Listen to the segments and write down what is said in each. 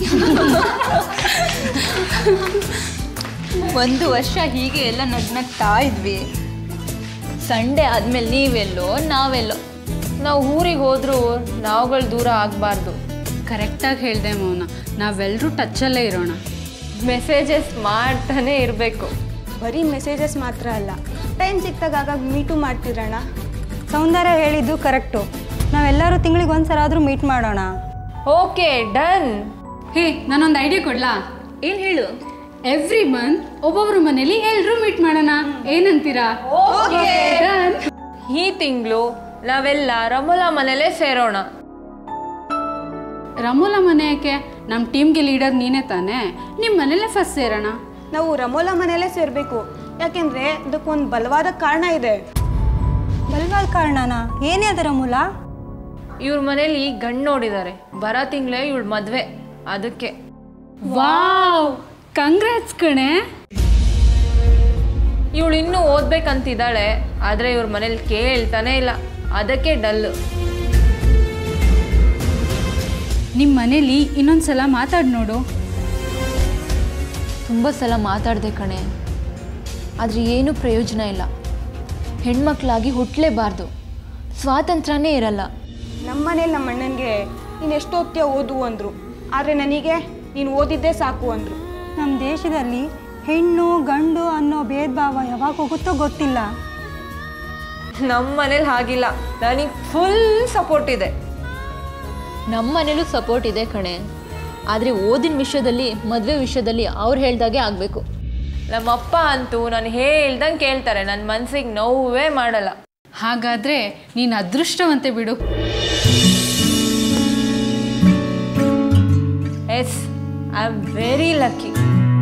ಒಂದು ವರ್ಷ ಹೀಗೆ ಎಲ್ಲ ನಗ್ನಗ್ತಾ ಇದ್ವಿ ಸಂಡೇ ಆದ್ಮೇಲೆ ನೀವೆಲ್ಲೋ ನಾವೆಲ್ಲೋ ನಾವು ಊರಿಗೆ ಹೋದ್ರೂ ನಾವುಗಳು ದೂರ ಆಗಬಾರ್ದು ಕರೆಕ್ಟಾಗಿ ಹೇಳಿದೆ ಮೌನ ನಾವೆಲ್ಲರೂ ಟಚ್ಚಲ್ಲೇ ಇರೋಣ ಮೆಸೇಜಸ್ ಮಾಡ್ತಾನೆ ಇರಬೇಕು ಬರೀ ಮೆಸೇಜಸ್ ಮಾತ್ರ ಅಲ್ಲ ಟೈಮ್ ಸಿಕ್ತಾಗ ಆಗಾಗ ಮೀಟು ಮಾಡ್ತಿರೋಣ ಸೌಂದರ್ಯ ಹೇಳಿದ್ದು ಕರೆಕ್ಟು ನಾವೆಲ್ಲರೂ ತಿಂಗಳಿಗೆ ಒಂದ್ಸಲ ಆದರೂ ಮೀಟ್ ಮಾಡೋಣ ಓಕೆ ಡನ್ ಹೇ ನಾನೊಂದು ಐಡಿಯಾ ಕೊಡ್ಲಾ ಏನು ಹೇಳು ಎವ್ರಿ ಮಂತ್ ಒಬ್ಬೊಬ್ರ ಮನೇಲಿ ಎಲ್ಲರೂ ಮೀಟ್ ಮಾಡೋಣ ಏನಂತೀರಾ Done. ಈ ತಿಂಗಳು ನಾವೆಲ್ಲ ರಮೋಲಾ ಮನೇಲೇ ಸೇರೋಣ ರಮೋಲ ಮನೆ ಯಾಕೆ ನಮ್ಮ ಟೀಮ್ಗೆ ಲೀಡರ್ ನೀನೇ ತಾನೇ ನಿಮ್ಮ ಮನೇಲೇ ಫಸ್ಟ್ ಸೇರೋಣ ನಾವು ರಮೋಲಾ ಮನೆಯಲ್ಲೇ ಸೇರಬೇಕು ಯಾಕೆಂದರೆ ಅದಕ್ಕೊಂದು ಬಲವಾದ ಕಾರಣ ಇದೆ ಬಲ್ವಾದ ಕಾರಣನಾ ಏನೇ ಅದರ ಮೂಲ ಇವ್ರ ಮನೇಲಿ ಗಂಡು ನೋಡಿದ್ದಾರೆ ಬರೋ ತಿಂಗಳೇ ಇವಳು ಮದುವೆ ಅದಕ್ಕೆ ವಾವ್ ಕಂಗ್ರಾಟ್ಸ್ ಕಣೆ ಇವಳು ಇನ್ನೂ ಓದ್ಬೇಕಂತಿದ್ದಾಳೆ ಆದರೆ ಇವ್ರ ಮನೇಲಿ ಕೇಳ್ತಾನೆ ಇಲ್ಲ ಅದಕ್ಕೆ ಡಲ್ಲು ನಿಮ್ಮ ಮನೇಲಿ ಇನ್ನೊಂದ್ಸಲ ಮಾತಾಡಿ ನೋಡು ತುಂಬ ಸಲ ಮಾತಾಡಿದೆ ಕಣೆ ಆದರೆ ಏನೂ ಪ್ರಯೋಜನ ಇಲ್ಲ ಹೆಣ್ಮಕ್ಳಾಗಿ ಹುಟ್ಟಲೇಬಾರ್ದು ಸ್ವಾತಂತ್ರ್ಯನೇ ಇರಲ್ಲ ನಮ್ಮ ಮನೇಲಿ ನಮ್ಮ ಅಣ್ಣನಿಗೆ ನೀನು ಎಷ್ಟು ಓದ್ತೀಯ ಓದು ಅಂದರು ಆದರೆ ನನಗೆ ನೀನು ಓದಿದ್ದೇ ಸಾಕು ಅಂದರು ನಮ್ಮ ದೇಶದಲ್ಲಿ ಹೆಣ್ಣು ಗಂಡು ಅನ್ನೋ ಭೇದ ಭಾವ ಯಾವಾಗ ಹೋಗುತ್ತೋ ಗೊತ್ತಿಲ್ಲ ನಮ್ಮ ಮನೇಲಿ ಹಾಗಿಲ್ಲ ನನಗೆ ಫುಲ್ ಸಪೋರ್ಟ್ ಇದೆ ನಮ್ಮ ಮನೇಲೂ ಸಪೋರ್ಟ್ ಇದೆ ಕಣೆ ಆದರೆ ಓದಿನ ವಿಷಯದಲ್ಲಿ ಮದುವೆ ವಿಷಯದಲ್ಲಿ ಅವ್ರು ಹೇಳ್ದಾಗೆ ಆಗಬೇಕು ನಮ್ಮಪ್ಪ ಅಂತೂ ನಾನು ಹೇಳ್ದಂಗೆ ಕೇಳ್ತಾರೆ ನನ್ನ ಮನ್ಸಿಗೆ ನೋವೇ ಮಾಡಲ್ಲ ಹಾಗಾದ್ರೆ ನೀನು ಅದೃಷ್ಟವಂತೆ ಬಿಡು yes I am very lucky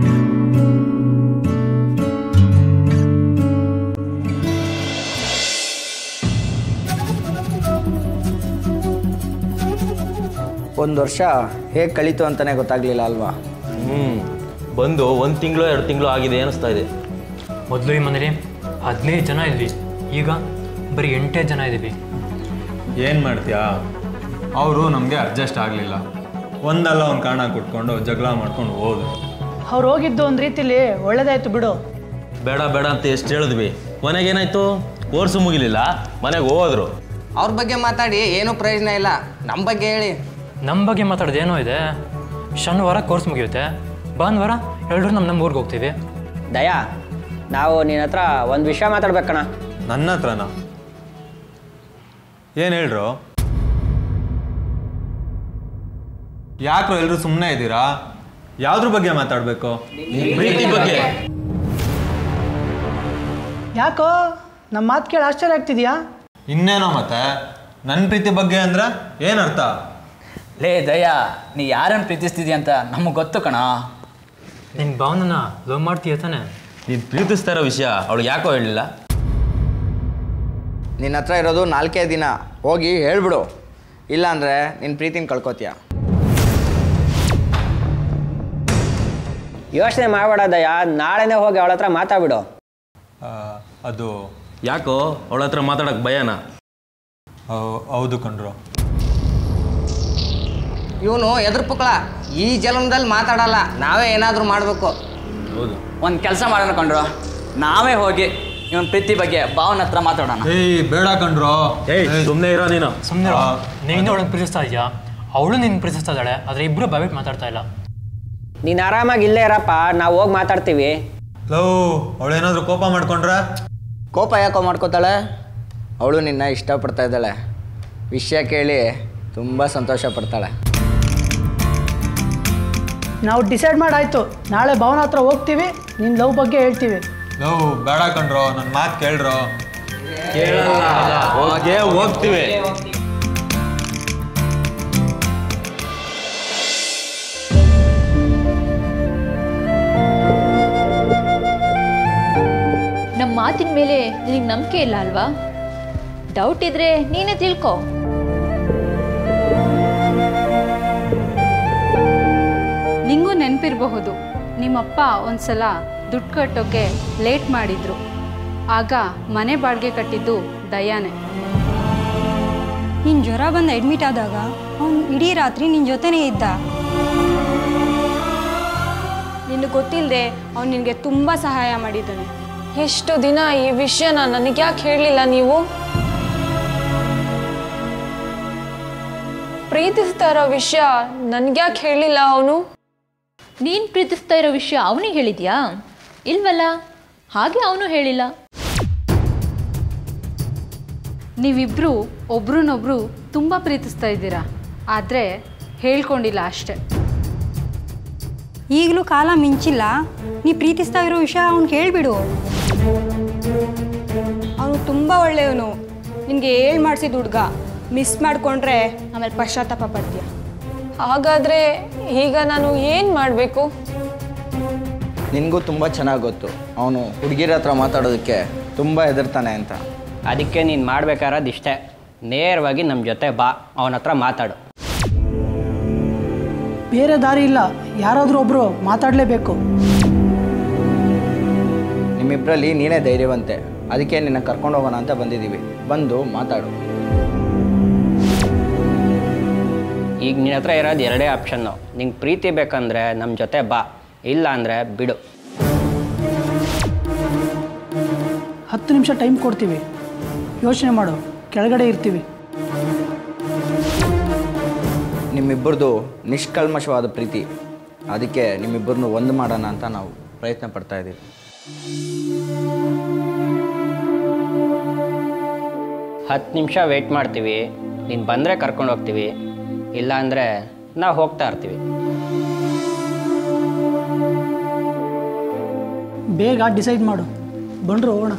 ಒಂದು ವರ್ಷ ಹೇಗೆ ಕಳೀತು ಅಂತಲೇ ಗೊತ್ತಾಗಲಿಲ್ಲ ಅಲ್ವಾ ಹ್ಞೂ ಬಂದು ಒಂದು ತಿಂಗಳು ಎರಡು ತಿಂಗಳು ಆಗಿದೆ ಅನಿಸ್ತಾ ಇದೆ ಮೊದಲು ಈ ಮನೇಲಿ ಹದಿನೈದು ಜನ ಇದ್ವಿ ಈಗ ಬರೀ ಎಂಟೇ ಜನ ಇದ್ದೀವಿ ಏನು ಮಾಡ್ತೀಯಾ ಅವರು ನಮಗೆ ಅಡ್ಜಸ್ಟ್ ಆಗಲಿಲ್ಲ ಒಂದಲ್ಲ ಒಂದು ಕಾರಣ ಕೊಟ್ಕೊಂಡು ಜಗಳ ಮಾಡ್ಕೊಂಡು ಹೋದ್ರು ಅವ್ರು ಹೋಗಿದ್ದು ಒಂದು ರೀತಿಲಿ ಒಳ್ಳೇದಾಯ್ತು ಬಿಡು ಬೇಡ ಬೇಡ ಅಂತ ಎಷ್ಟು ಹೇಳಿದ್ವಿ ಕೊನೆಗೇನಾಯ್ತು ಕೋರ್ಸು ಮುಗಿಲಿಲ್ಲ ಮನೆಗೆ ಹೋದ್ರು ಅವ್ರ ಬಗ್ಗೆ ಮಾತಾಡಿ ಏನೂ ಪ್ರಯೋಜನ ಇಲ್ಲ ನಮ್ಮ ಬಗ್ಗೆ ಹೇಳಿ ನಮ್ಮ ಬಗ್ಗೆ ಮಾತಾಡೋದು ಏನೋ ಇದೆ ಶನಿವಾರ ಕೋರ್ಸ್ ಮುಗಿಯುತ್ತೆ ಭಾನುವಾರ ಎಲ್ಲರೂ ನಮ್ಮ ನಮ್ಮ ಊರಿಗೆ ಹೋಗ್ತೀವಿ ದಯಾ ನಾವು ನಿನ್ನ ಹತ್ರ ಒಂದು ವಿಷಯ ಮಾತಾಡ್ಬೇಕಣ್ಣ ನನ್ನ ಹತ್ರನಾ ಏನು ಹೇಳ್ರು ಯಾಕ್ರು ಎಲ್ಲರೂ ಸುಮ್ಮನೆ ಇದ್ದೀರಾ ಯಾವ್ದ್ರ ಬಗ್ಗೆ ಮಾತಾಡಬೇಕು ಪ್ರೀತಿ ಬಗ್ಗೆ ಯಾಕೋ ನಮ್ಮ ಮಾತು ಕೇಳಿ ಆಶ್ಚರ್ಯ ಆಗ್ತಿದ್ಯಾ ಇನ್ನೇನೋ ಮತ್ತೆ ನನ್ನ ಪ್ರೀತಿ ಬಗ್ಗೆ ಅಂದ್ರೆ ಏನರ್ಥ ಲೇ ದಯಾ ನೀ ಯಾರನ್ನು ಪ್ರೀತಿಸ್ತಿದ್ಯಾ ಅಂತ ನಮಗೆ ಗೊತ್ತು ಕಣ ನಿನ್ನ ಭಾವನನ ಲವ್ ಮಾಡ್ತೀಯ ತಾನೆ ನೀನು ಪ್ರೀತಿಸ್ತಾ ಇರೋ ವಿಷಯ ಅವಳು ಯಾಕೋ ಹೇಳಲಿಲ್ಲ ನಿನ್ನ ಹತ್ರ ಇರೋದು ನಾಲ್ಕೇ ದಿನ ಹೋಗಿ ಹೇಳ್ಬಿಡು ಇಲ್ಲಾಂದರೆ ನಿನ್ನ ಪ್ರೀತಿನ ಕಳ್ಕೊತೀಯ ಯೋಚನೆ ಮಾಡಬೇಡ ದಯಾ ನಾಳೆನೇ ಹೋಗಿ ಅವಳ ಹತ್ರ ಮಾತಾಡ್ಬಿಡು ಆ, ಅದು ಯಾಕೋ ಅವಳ ಹತ್ರ ಮಾತಾಡೋಕೆ ಭಯನಾ ಹೌ- ಹೌದು ಕಣ್ರು ಇವನು ಎದುರು ಪುಕ್ಳ ಈ ಜನ್ಮದಲ್ಲಿ ಮಾತಾಡಲ್ಲ ನಾವೇ ಏನಾದರೂ ಮಾಡಬೇಕು ಹೌದು ಒಂದು ಕೆಲಸ ಮಾಡೋಣ ಕೊಂಡ್ರು ನಾವೇ ಹೋಗಿ ಇವನ್ ಪ್ರೀತಿ ಬಗ್ಗೆ ಭಾವನ ಹತ್ರ ಮಾತಾಡೋಣ ಏಯ್ ಬೇಡ ಕಣ್ರು ಏಯ್ ಸುಮ್ಮನೆ ಇರೋ ನೀನು ಸುಮ್ಮನೆ ನೀನು ಅವಳನ್ನು ಪ್ರೀತಿಸ್ತಾ ಇದೆಯಾ ಅವಳು ನಿನ್ನ ಪ್ರೀತಿಸ್ತಾ ಇದ್ದಾಳೆ ಆದರೆ ಇಬ್ಬರು ಬಾಯ್ಬಿಟ್ಟು ಮಾತಾಡ್ತಾ ಇಲ್ಲ ನೀನು ಆರಾಮಾಗಿ ಇಲ್ಲೇ ಇರಪ್ಪ ನಾವು ಹೋಗಿ ಮಾತಾಡ್ತೀವಿ ಲವ್ ಅವಳೇನಾದ್ರೂ ಕೋಪ ಮಾಡ್ಕೊಂಡ್ರೆ ಕೋಪ ಯಾಕೋ ಮಾಡ್ಕೋತಾಳೆ ಅವಳು ನಿನ್ನ ಇಷ್ಟಪಡ್ತಾ ಇದ್ದಾಳೆ ವಿಷಯ ಕೇಳಿ ತುಂಬ ಸಂತೋಷ ಪಡ್ತಾಳೆ ನಾವು ಡಿಸೈಡ್ ಮಾಡಾಯ್ತು ನಾಳೆ ಭವನ ಹತ್ರ ಹೋಗ್ತೀವಿ ನಿನ್ನ ಲವ್ ಬಗ್ಗೆ ಹೇಳ್ತೀವಿ ಲವ್ ಬೇಡ ಕಣ್ರು ನನ್ನ ಮಾತು ಕೇಳ್ರು ಹೋಗೇ ಹೋಗ್ತೀವಿ ನಮ್ಮ ಮಾತಿನ ಮೇಲೆ ನಿನಗೆ ನಂಬಿಕೆ ಇಲ್ಲ ಅಲ್ವಾ ಡೌಟ್ ಇದ್ರೆ ನೀನೇ ತಿಳ್ಕೊ ನಿಂಗೂ ನೆನಪಿರಬಹುದು ನಿಮ್ಮಪ್ಪ ಒಂದ್ಸಲ ದುಡ್ಡು ಕಟ್ಟೋಕೆ ಲೇಟ್ ಮಾಡಿದ್ರು ಆಗ ಮನೆ ಬಾಡಿಗೆ ಕಟ್ಟಿದ್ದು ದಯಾನೆ ನೀನು ಜ್ವರ ಬಂದು ಅಡ್ಮಿಟ್ ಆದಾಗ ಅವ್ನು ಇಡೀ ರಾತ್ರಿ ನಿನ್ನ ಜೊತೆನೇ ಇದ್ದ ನಿನಗೆ ಗೊತ್ತಿಲ್ಲದೆ ಅವ್ನು ನಿನಗೆ ತುಂಬ ಸಹಾಯ ಮಾಡಿದ್ದಾನೆ ಎಷ್ಟು ದಿನ ಈ ವಿಷಯನ ನನಗೆ ಯಾಕೆ ಹೇಳಲಿಲ್ಲ ನೀವು ಪ್ರೀತಿಸ್ತಾ ಇರೋ ವಿಷಯ ನನ್ಗ್ಯಾಕೆ ಹೇಳಿಲ್ಲ ಅವನು ನೀನು ಪ್ರೀತಿಸ್ತಾ ಇರೋ ವಿಷಯ ಅವನಿಗೆ ಹೇಳಿದ್ಯಾ ಇಲ್ವಲ್ಲ ಹಾಗೆ ಅವನು ಹೇಳಿಲ್ಲ ನೀವಿಬ್ಬರು ಒಬ್ರನ್ನೊಬ್ರು ತುಂಬ ಪ್ರೀತಿಸ್ತಾ ಇದ್ದೀರಾ ಆದರೆ ಹೇಳ್ಕೊಂಡಿಲ್ಲ ಅಷ್ಟೆ ಈಗಲೂ ಕಾಲ ಮಿಂಚಿಲ್ಲ ನೀ ಪ್ರೀತಿಸ್ತಾ ಇರೋ ವಿಷಯ ಅವ್ನಿಗೆ ಹೇಳ್ಬಿಡು ಅವನು ತುಂಬ ಒಳ್ಳೆಯವನು ನಿನಗೆ ಹೇಳ್ ಮಾಡಿಸಿದ ಹುಡುಗ ಮಿಸ್ ಮಾಡಿಕೊಂಡ್ರೆ ಆಮೇಲೆ ಪಶ್ಚಾತ್ತಾಪ ಪಡ್ತೀಯ ಹಾಗಾದ್ರೆ ಈಗ ನಾನು ಏನು ಮಾಡಬೇಕು ನಿನಗೂ ತುಂಬ ಚೆನ್ನಾಗಿ ಗೊತ್ತು ಅವನು ಹುಡುಗಿರ ಹತ್ರ ಮಾತಾಡೋದಕ್ಕೆ ತುಂಬ ಹೆದರ್ತಾನೆ ಅಂತ ಅದಕ್ಕೆ ನೀನು ಮಾಡ್ಬೇಕಾರದು ಇಷ್ಟೇ ನೇರವಾಗಿ ನಮ್ಮ ಜೊತೆ ಬಾ ಅವನ ಹತ್ರ ಮಾತಾಡು ಬೇರೆ ದಾರಿ ಇಲ್ಲ ಯಾರಾದರೂ ಒಬ್ಬರು ಮಾತಾಡಲೇಬೇಕು ನಿಮ್ಮಿಬ್ಬರಲ್ಲಿ ನೀನೇ ಧೈರ್ಯವಂತೆ ಅದಕ್ಕೆ ನಿನ್ನ ಕರ್ಕೊಂಡು ಹೋಗೋಣ ಅಂತ ಬಂದಿದ್ದೀವಿ ಬಂದು ಮಾತಾಡು ಈಗ ನಿನ್ನ ಹತ್ರ ಇರೋದು ಎರಡೇ ಆಪ್ಷನ್ನು ನಿಂಗೆ ಪ್ರೀತಿ ಬೇಕಂದ್ರೆ ನಮ್ಮ ಜೊತೆ ಬಾ ಇಲ್ಲ ಅಂದರೆ ಬಿಡು ಹತ್ತು ನಿಮಿಷ ಟೈಮ್ ಕೊಡ್ತೀವಿ ಯೋಚನೆ ಮಾಡು ಕೆಳಗಡೆ ಇರ್ತೀವಿ ನಿಮ್ಮಿಬ್ಬರದು ನಿಷ್ಕಲ್ಮಶವಾದ ಪ್ರೀತಿ ಅದಕ್ಕೆ ನಿಮ್ಮಿಬ್ಬರನ್ನು ಒಂದು ಮಾಡೋಣ ಅಂತ ನಾವು ಪ್ರಯತ್ನ ಪಡ್ತಾ ಇದ್ದೀವಿ ಹತ್ತು ನಿಮಿಷ ವೆಯ್ಟ್ ಮಾಡ್ತೀವಿ ನೀನು ಬಂದರೆ ಕರ್ಕೊಂಡು ಹೋಗ್ತೀವಿ ಇಲ್ಲ ಅಂದರೆ ನಾವು ಹೋಗ್ತಾ ಇರ್ತೀವಿ ಬೇಗ ಡಿಸೈಡ್ ಮಾಡು ಬಂದರು ಹೋಗೋಣ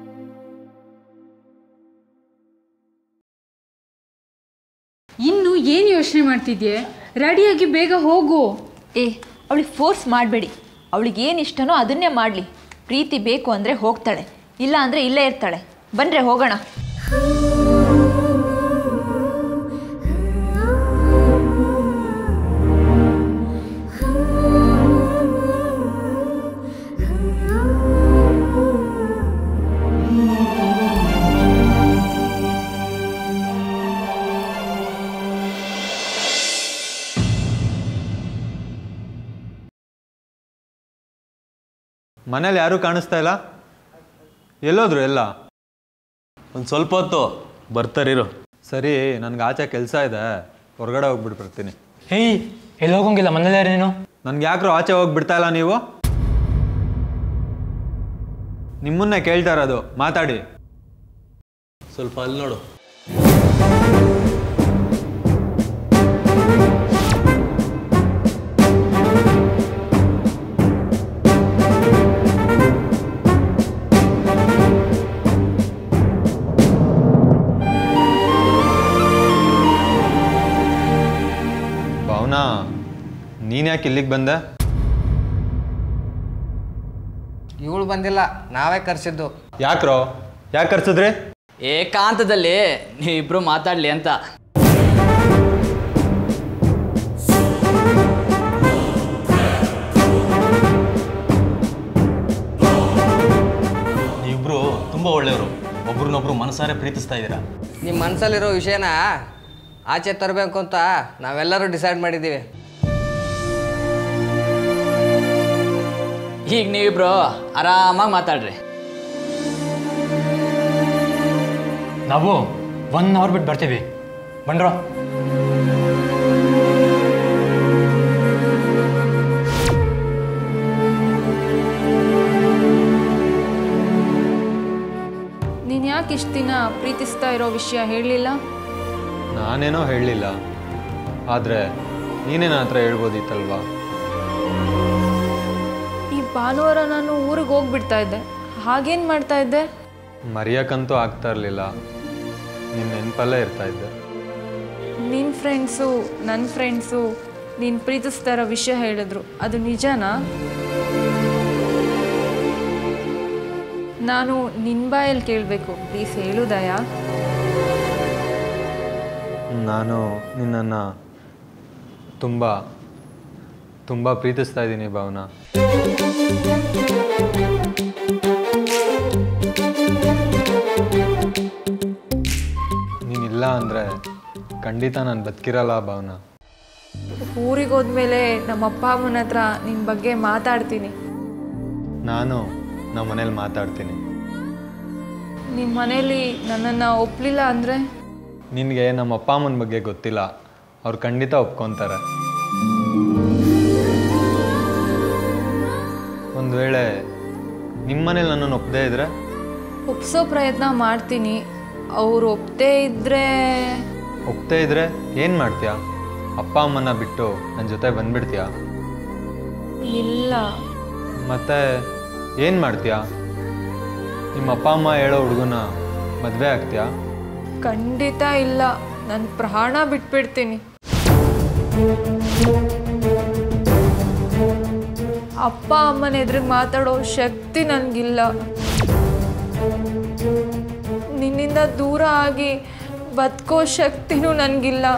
ಇನ್ನು ಏನು ಯೋಚನೆ ಮಾಡ್ತಿದ್ಯೆ ರೆಡಿಯಾಗಿ ಬೇಗ ಹೋಗು ಏ ಅವಳಿಗೆ ಫೋರ್ಸ್ ಮಾಡಬೇಡಿ ಅವಳಿಗೆ ಏನು ಇಷ್ಟನೋ ಅದನ್ನೇ ಮಾಡಲಿ ಪ್ರೀತಿ ಬೇಕು ಅಂದರೆ ಹೋಗ್ತಾಳೆ ಇಲ್ಲ ಅಂದರೆ ಇಲ್ಲೇ ಇರ್ತಾಳೆ ಬಂದರೆ ಹೋಗೋಣ ಮನೇಲಿ ಯಾರೂ ಕಾಣಿಸ್ತಾ ಇಲ್ಲ ಎಲ್ಲೋದ್ರು ಎಲ್ಲ ಒಂದು ಸ್ವಲ್ಪ ಹೊತ್ತು ಬರ್ತಾರಿರು ಸರಿ ನನಗೆ ಆಚೆ ಕೆಲಸ ಇದೆ ಹೊರಗಡೆ ಹೋಗ್ಬಿಟ್ಟು ಬರ್ತೀನಿ ಹೇಯ್ ಎಲ್ಲಿ ಹೋಗಂಗಿಲ್ಲ ಮನೇಲೇ ಇರು ನೀನು ನನ್ಗೆ ಯಾಕ್ರೋ ಆಚೆ ಹೋಗಿ ಬಿಡ್ತಾ ಇಲ್ಲ ನೀವು ನಿಮ್ಮನ್ನೇ ಕೇಳ್ತಾ ಇರೋದು ಮಾತಾಡಿ ಸ್ವಲ್ಪ ಅಲ್ಲಿ ನೋಡು ಭಾವನಾ ನೀನು ಯಾಕೆ ಇಲ್ಲಿಗೆ ಬಂದೆ ಇವಳು ಬಂದಿಲ್ಲ ನಾವೇ ಕರೆಸಿದ್ದು ಯಾಕ್ರೋ ಯಾಕೆ ಕರ್ಸಿದ್ರಿ ಏಕಾಂತದಲ್ಲಿ ನೀವಿಬ್ರು ಮಾತಾಡ್ಲಿ ಅಂತ ನೀವಿಬ್ರು ತುಂಬ ಒಳ್ಳೆಯವರು ಒಬ್ರನ್ನೊಬ್ರು ಮನಸಾರೆ ಪ್ರೀತಿಸ್ತಾ ಇದ್ದೀರಾ ನಿಮ್ಮ ಮನಸ್ಸಲ್ಲಿರೋ ವಿಷಯನ ಆಚೆ ತರಬೇಕು ಅಂತ ನಾವೆಲ್ಲರೂ ಡಿಸೈಡ್ ಮಾಡಿದ್ದೀವಿ ಈಗ ನೀವಿಬ್ರು ಆರಾಮಾಗಿ ಮಾತಾಡ್ರಿ ನಾವು ಒನ್ ಅವರ್ ಬಿಟ್ಟು ಬರ್ತೀವಿ ಬಂಡ್ರೋ ನೀನು ಯಾಕೆ ಇಷ್ಟು ದಿನ ಪ್ರೀತಿಸ್ತಾ ಇರೋ ವಿಷಯ ಹೇಳಲಿಲ್ಲ ನಾನೇನೋ ಹೇಳಲಿಲ್ಲ ಆದರೆ ನೀನೇ ನನ್ನ ಹತ್ರ ಹೇಳ್ಬೋದಿತ್ತಲ್ವಾ ಈ ಭಾನುವಾರ ನಾನು ಊರಿಗೆ ಹೋಗ್ಬಿಡ್ತಾ ಇದ್ದೆ ಹಾಗೇನು ಮಾಡ್ತಾ ಇದ್ದೆ ಮರೆಯೋಕ್ಕಂತೂ ಆಗ್ತಾ ಇರಲಿಲ್ಲ ನಿನ್ನ ನೆನಪಲ್ಲೇ ಇರ್ತಾ ಇದ್ದೆ ನಿನ್ನ ಫ್ರೆಂಡ್ಸು ನನ್ನ ಫ್ರೆಂಡ್ಸು ನೀನು ಪ್ರೀತಿಸ್ತಾ ಇರೋ ವಿಷಯ ಹೇಳಿದ್ರು ಅದು ನಿಜನಾ ನಾನು ನಿನ್ನ ಬಾಯಲ್ಲಿ ಕೇಳಬೇಕು ಪ್ಲೀಸ್ ಹೇಳು ದಯಾ ನಾನು ನಿನ್ನನ್ನು ತುಂಬ ತುಂಬ ಪ್ರೀತಿಸ್ತಾ ಇದ್ದೀನಿ ಭಾವನಾ ನೀನಿಲ್ಲ ಅಂದರೆ ಖಂಡಿತ ನಾನು ಬದುಕಿರಲ್ಲ ಭಾವನಾ ಊರಿಗೆ ಹೋದ್ಮೇಲೆ ನಮ್ಮ ಅಪ್ಪ ಅಮ್ಮನ ಹತ್ರ ನಿನ್ನ ಬಗ್ಗೆ ಮಾತಾಡ್ತೀನಿ ನಾನು ನಮ್ಮ ಮನೇಲಿ ಮಾತಾಡ್ತೀನಿ ನಿಮ್ಮ ಮನೇಲಿ ನನ್ನನ್ನು ಒಪ್ಪಲಿಲ್ಲ ಅಂದರೆ ನಿನಗೆ ನಮ್ಮ ಅಪ್ಪ ಅಮ್ಮನ ಬಗ್ಗೆ ಗೊತ್ತಿಲ್ಲ ಅವ್ರು ಖಂಡಿತ ಒಪ್ಕೊತಾರೆ ಒಂದು ವೇಳೆ ನಿಮ್ಮ ಮನೇಲಿ ನನ್ನನ್ನು ಒಪ್ಪದೇ ಇದ್ರೆ ಒಪ್ಸೋ ಪ್ರಯತ್ನ ಮಾಡ್ತೀನಿ ಅವ್ರು ಒಪ್ಪದೇ ಇದ್ದರೆ ಒಪ್ಪದೇ ಇದ್ರೆ ಏನು ಮಾಡ್ತೀಯಾ ಅಪ್ಪ ಅಮ್ಮನ ಬಿಟ್ಟು ನನ್ನ ಜೊತೆ ಬಂದ್ಬಿಡ್ತೀಯಾ ಇಲ್ಲ ಮತ್ತೆ ಏನು ಮಾಡ್ತೀಯಾ ನಿಮ್ಮ ಅಪ್ಪ ಅಮ್ಮ ಹೇಳೋ ಹುಡುಗನ ಮದುವೆ ಆಗ್ತೀಯಾ ಖಂಡಿತ ಇಲ್ಲ ನನ್ನ ಪ್ರಾಣ ಬಿಟ್ಬಿಡ್ತೀನಿ ಅಪ್ಪ ಅಮ್ಮನ ಎದುರಿಗೆ ಮಾತಾಡೋ ಶಕ್ತಿ ನನಗಿಲ್ಲ ನಿನ್ನಿಂದ ದೂರ ಆಗಿ ಬದುಕೋ ಶಕ್ತಿನೂ ನನಗಿಲ್ಲ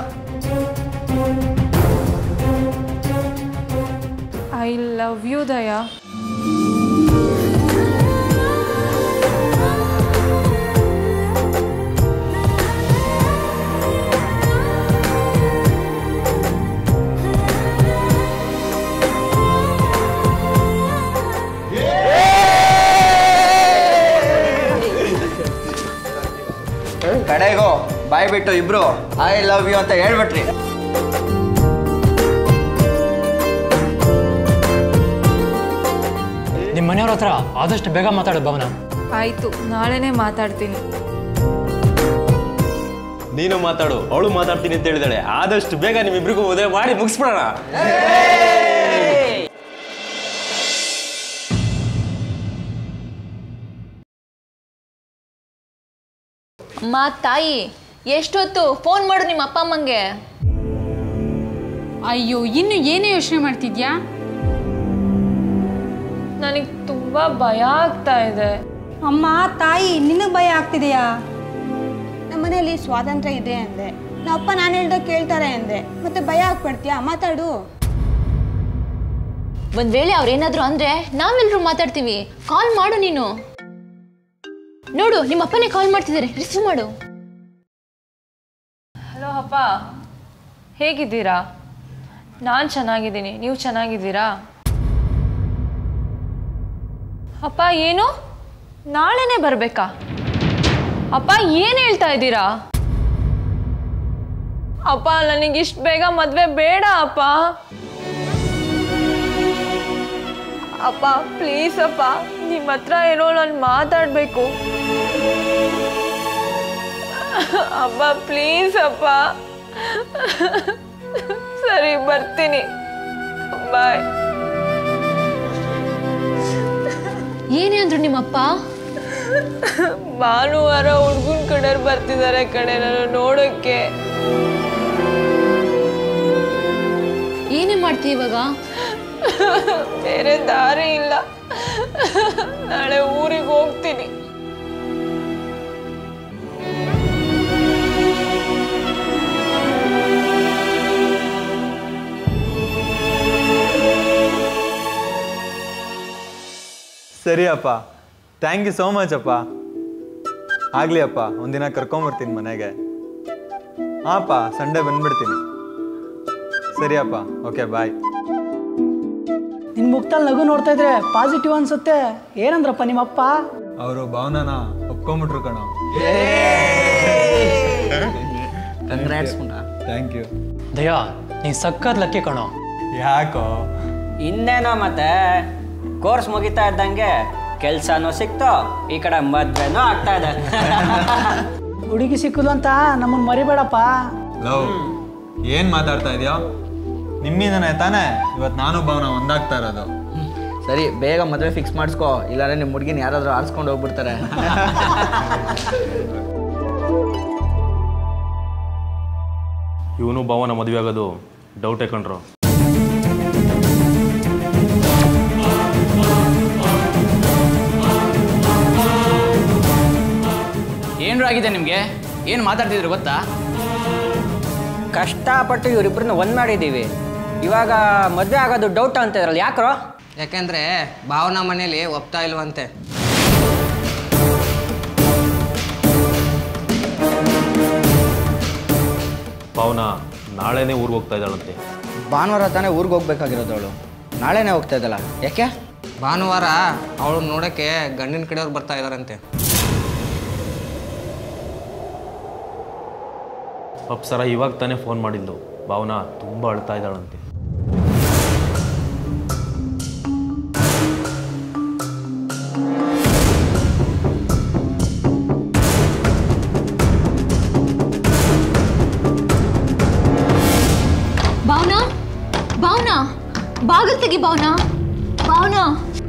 ಐ ಲವ್ ಯು ದಯಾ ಕಡೆಗೂ ಬಾಯ್ ಬಿಟ್ಟು ಇಬ್ರು ಐ ಲವ್ ಯು ಅಂತ ಹೇಳ್ಬಿಟ್ರಿ ನಿಮ್ಮ ಮನೆಯವ್ರ ಹತ್ರ ಆದಷ್ಟು ಬೇಗ ಮಾತಾಡೋದು ಭವನ ಆಯಿತು ನಾಳೆನೇ ಮಾತಾಡ್ತೀನಿ ನೀನು ಮಾತಾಡು ಅವಳು ಮಾತಾಡ್ತೀನಿ ಅಂತ ಹೇಳಿದಾಳೆ ಆದಷ್ಟು ಬೇಗ ನಿಮ್ಮಿಬ್ರಿಗೂ ಮದುವೆ ಮಾಡಿ ಮುಗಿಸ್ಬಿಡೋಣ ಅಮ್ಮ ತಾಯಿ ಎಷ್ಟೊತ್ತು ಫೋನ್ ಮಾಡು ನಿಮ್ಮ ಅಪ್ಪ ಅಮ್ಮಂಗೆ ಅಯ್ಯೋ ಇನ್ನು ಏನೇ ಯೋಚನೆ ಮಾಡ್ತಿದ್ಯಾ ನನಗೆ ತುಂಬ ಭಯ ಆಗ್ತಾ ಇದೆ ಅಮ್ಮ ತಾಯಿ ನಿನಗೆ ಭಯ ಆಗ್ತಿದೆಯಾ ನಮ್ಮ ಮನೇಲಿ ಸ್ವಾತಂತ್ರ್ಯ ಇದೆ ಅಂದೆ ನಮ್ಮ ಅಪ್ಪ ನಾನು ಹೇಳ್ದಾಗ ಕೇಳ್ತಾರೆ ಅಂದೆ ಮತ್ತೆ ಭಯ ಆಗ್ಬಿಡ್ತೀಯಾ ಮಾತಾಡು ಒಂದ್ ವೇಳೆ ಅವ್ರೇನಾದ್ರು ಅಂದ್ರೆ ನಾವೆಲ್ಲರೂ ಮಾತಾಡ್ತೀವಿ ಕಾಲ್ ಮಾಡು ನೀನು ನೋಡು ನಿಮ್ಮ ಅಪ್ಪನೇ ಕಾಲ್ ಮಾಡ್ತಿದ್ದಾರೆ ರಿಸೀವ್ ಮಾಡು ಹಲೋ ಅಪ್ಪ ಹೇಗಿದ್ದೀರಾ ನಾನು ಚೆನ್ನಾಗಿದ್ದೀನಿ ನೀವು ಚೆನ್ನಾಗಿದ್ದೀರಾ ಅಪ್ಪ ಏನು ನಾಳೆನೇ ಬರಬೇಕಾ ಅಪ್ಪ ಏನು ಹೇಳ್ತಾ ಇದ್ದೀರಾ ಅಪ್ಪ ನನಗೆ ಇಷ್ಟು ಬೇಗ ಮದುವೆ ಬೇಡ ಅಪ್ಪ ಅಪ್ಪ ಪ್ಲೀಸ್ ಅಪ್ಪ ನಿಮ್ಮ ಹತ್ರ ಏನೋ ನಾನು ಮಾತಾಡಬೇಕು ಅಪ್ಪ ಪ್ಲೀಸ್ ಅಪ್ಪ ಸರಿ ಬರ್ತೀನಿ ಬಾಯ್ ಏನೇ ಅಂದ್ರು ನಿಮ್ಮಪ್ಪ ಭಾನುವಾರ ಹುಡ್ಗನ್ ಕಡೆಯವ್ರು ಬರ್ತಿದ್ದಾರೆ ಕಡೆ ನಾನು ನೋಡೋಕ್ಕೆ ಏನೇ ಮಾಡ್ತೀವಿ ಇವಾಗ ಬೇರೆ ದಾರಿ ಇಲ್ಲ ನಾಳೆ ಊರಿಗೆ ಹೋಗ್ತೀನಿ ಸರಿ ಅಪ್ಪ ಥ್ಯಾಂಕ್ ಯು ಸೋ ಮಚ್ ಅಪ್ಪ ಆಗಲಿ ಅಪ್ಪ ಒಂದಿನ ಕರ್ಕೊಂಬರ್ತೀನಿ ಮನೆಗೆ ಹಾಂ ಅಪ್ಪ ಸಂಡೇ ಬಂದ್ಬಿಡ್ತೀನಿ ಸರಿ ಅಪ್ಪ ಓಕೆ ಬಾಯ್ ನಿನ್ನ ಮುಖದಲ್ಲಿ ನಗು ನೋಡ್ತಾ ಇದ್ರೆ ಪಾಸಿಟಿವ್ ಅನ್ಸುತ್ತೆ ಏನಂದ್ರಪ್ಪ ನಿಮ್ಮಪ್ಪ ಅವರು ಭಾವನಾನ ಒಪ್ಕೊಂಬಿಟ್ರು ಕಣ ಕಂಗ್ರಾಟ್ಸ್ ಥ್ಯಾಂಕ್ ಯು ದಯಾ ನೀನು ಸಖತ್ ಲಕ್ಕಿ ಕಣೋ ಯಾಕೋ ಇನ್ನೇನೋ ಮತ್ತೆ ಕೋರ್ಸ್ ಮುಗಿತಾ ಇದ್ದಂಗೆ ಕೆಲ್ಸನೂ ಸಿಕ್ತು ಈ ಕಡೆ ಮದ್ವೆನೂ ಆಗ್ತಾ ಇದೆ ಹುಡುಗಿ ಸಿಕ್ಕುದು ಅಂತ ನಮ್ಮನ್ನ ಮರಿಬೇಡಪ್ಪ ಲವ್ ಏನು ಮಾತಾಡ್ತಾ ಇದೆಯೋ ನಿಮ್ಮಿಂದನೇ ತಾನೇ ಇವತ್ತು ನಾನು ಭಾವನ ಒಂದಾಗ್ತಾ ಇರೋದು ಸರಿ ಬೇಗ ಮದುವೆ ಫಿಕ್ಸ್ ಮಾಡಿಸ್ಕೋ ಇಲ್ಲಾಂದ್ರೆ ನಿಮ್ಮ ಹುಡುಗಿನ ಯಾರಾದರೂ ಆರಿಸ್ಕೊಂಡು ಹೋಗ್ಬಿಡ್ತಾರೆ ಇವನು ಭಾವನ ಮದುವೆ ಆಗೋದು ಡೌಟೇ ಕಣ್ರು ಏನ್ರು ಆಗಿದೆ ನಿಮಗೆ ಏನು ಮಾತಾಡ್ತಿದ್ರು ಗೊತ್ತಾ ಕಷ್ಟಪಟ್ಟು ಇವರಿಬ್ಬರನ್ನ ಒಂದ್ ಮಾಡಿದ್ದೀವಿ ಇವಾಗ ಮದ್ವೆ ಆಗೋದು ಡೌಟ್ ಅಂತ ಇದ್ರಲ್ಲ ಯಾಕ್ರೋ ಯಾಕೆಂದ್ರೆ ಭಾವನಾ ಮನೇಲಿ ಒಪ್ತಾ ಇಲ್ವಂತೆ ಭಾವನ ನಾಳೆನೇ ಊರಿಗೆ ಹೋಗ್ತಾ ಇದ್ದಾಳಂತೆ ಭಾನುವಾರ ತಾನೇ ಊರಿಗೆ ಹೋಗ್ಬೇಕಾಗಿರೋದು ಅವಳು ನಾಳೆನೇ ಹೋಗ್ತಾ ಇದ್ದಲ್ಲ ಯಾಕೆ ಭಾನುವಾರ ಅವಳು ನೋಡೋಕ್ಕೆ ಗಂಡಿನ ಕಡೆಯವ್ರು ಬರ್ತಾ ಇದ್ದಾರಂತೆ ಅಪ್ಸರ ಇವಾಗ ತಾನೇ ಫೋನ್ ಮಾಡಿದ್ಲು ಭಾವನಾ ತುಂಬ ಅಳ್ತಾ ಇದ್ದಾಳಂತೆ ಭಾವನಾ ಭಾವನಾ ಬಾಗಿಲು ತೆಗಿ ಭಾವನಾ ಭಾವನಾ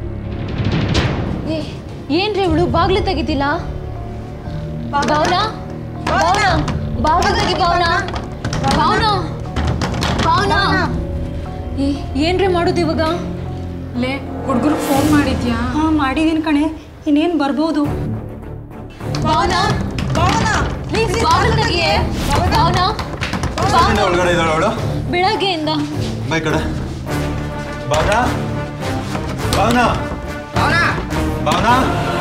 ಏ ಏನ್ರಿ ಇವಳು ಬಾಗಿಲು ತೆಗಿತಿಲ್ಲ ಭಾವನಾ ಭಾವನಾ ಬಾಗಿಲು ತೆಗಿ ಭಾವನಾ ಭಾವನಾ ಭಾವನಾ ಏ ಏನ್ರಿ ಮಾಡೋದು ಇವಾಗ ಲೇ ಹುಡುಗರಿಗೆ ಫೋನ್ ಮಾಡಿದ್ಯಾ ಹಾಂ ಮಾಡಿದ್ದೀನಿ ಕಣೆ ಇನ್ನೇನು ಬರ್ಬೋದು ಭಾವನಾ ಪ್ಲೀಸ್ ಬಾಗಿಲು ತೆಗಿಯೇ ಭಾವನಾ ಭಾವನಾ ಒಳಗಡೆ ಇದ್ದಾಳೆ ಅವಳು ಬೆಳಗ್ಗೆಯಿಂದ ಬೈ ಕಡೆ ಭಾವನಾ ಭಾವನಾ ಭಾವನಾ